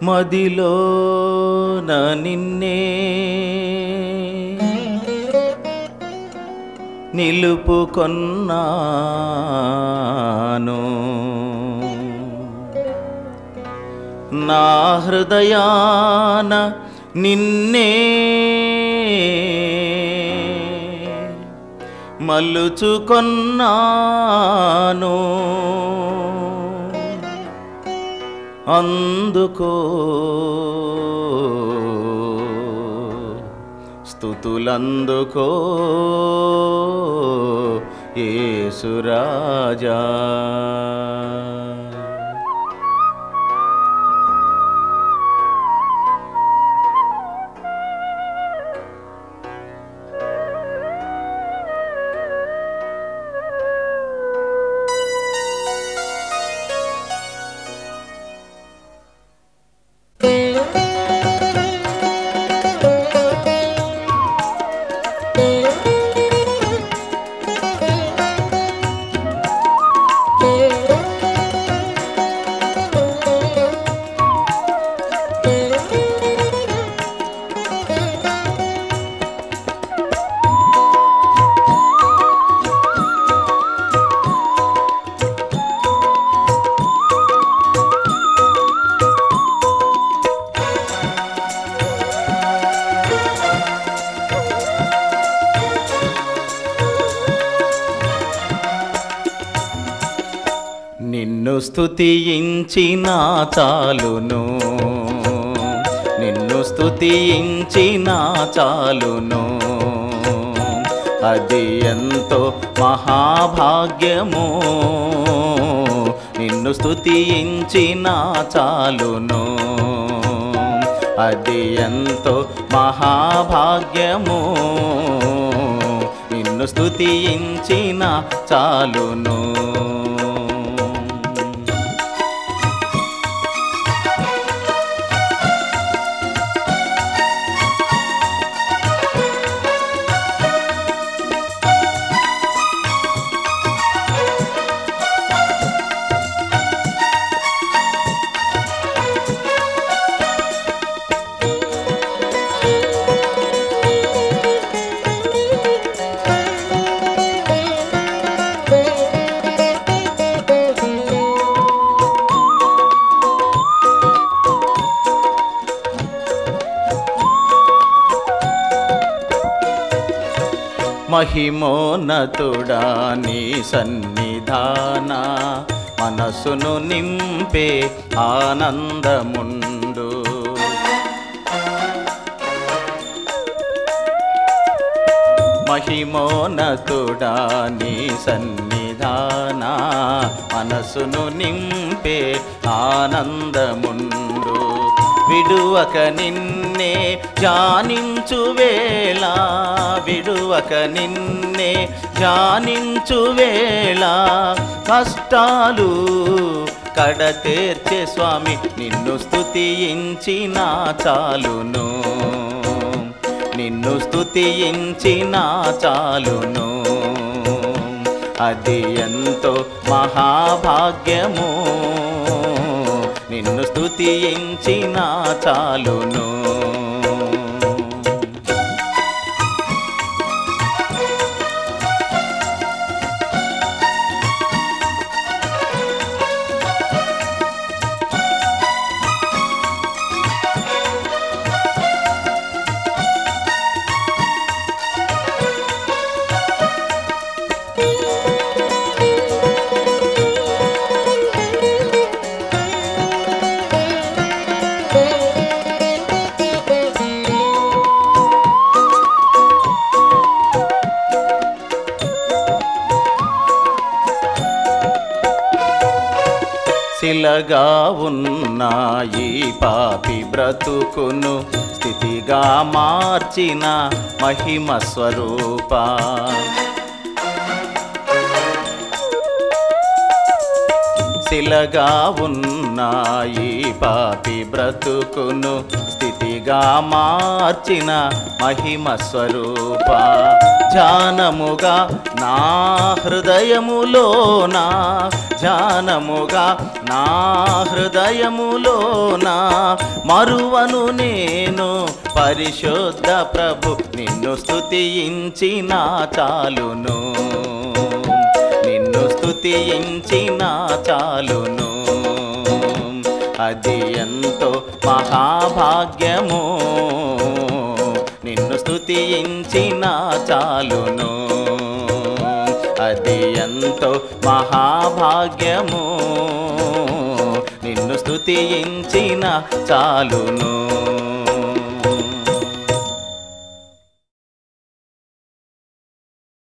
మదిలో నిన్నే నిలుపుకొన్నాను నా హృదయాన నిన్నే మలుచుకొన్నాను అందుకో స్థుతులందుకో ఏసురాజా నిన్ను స్తుతించిన చాలును నిన్ను స్తుతించిన చాలును అది ఎంతో మహాభాగ్యము నిన్ను స్తుతించిన చాలును అది ఎంతో మహాభాగ్యము నిన్ను స్తుతించిన చాలును మహిమోన్నతుడా నీ సన్నిధాన మనసును నింపే ఆనందముండు మహిమోన్నతుడా నీ సన్నిధాన మనసును నింపే ఆనందముండు విడువక నిన్నే ధ్యానించు వేళ విడువక నిన్నే ధ్యానించు వేళ కష్టాలు కడతేర్చే స్వామి నిన్ను స్తుతించిన చాలును నిన్ను స్తుతించిన చాలును అది ఎంతో మహాభాగ్యము నిన్ను స్తుతించిన చాలును శిలగా ఉన్న ఈ పాపి బ్రతుకును స్థితిగా మార్చిన మహిమ స్వరూప శిలగా ఉన్న ఈ పాపి బ్రతుకును స్థితిగా మార్చిన మహిమ స్వరూప ధ్యానముగా నా హృదయములోన ధ్యానముగా నా హృదయములోన మరువను నేను పరిశుద్ధ ప్రభు నిన్ను స్తుతించిన చాలును నిన్ను స్తుతించిన చాలును అది ఎంతో మహాభాగ్యము నిన్ను స్తుతించిన చాలును అది ఎంతో మహాభాగ్యము నిన్ను స్తుతించిన చాలును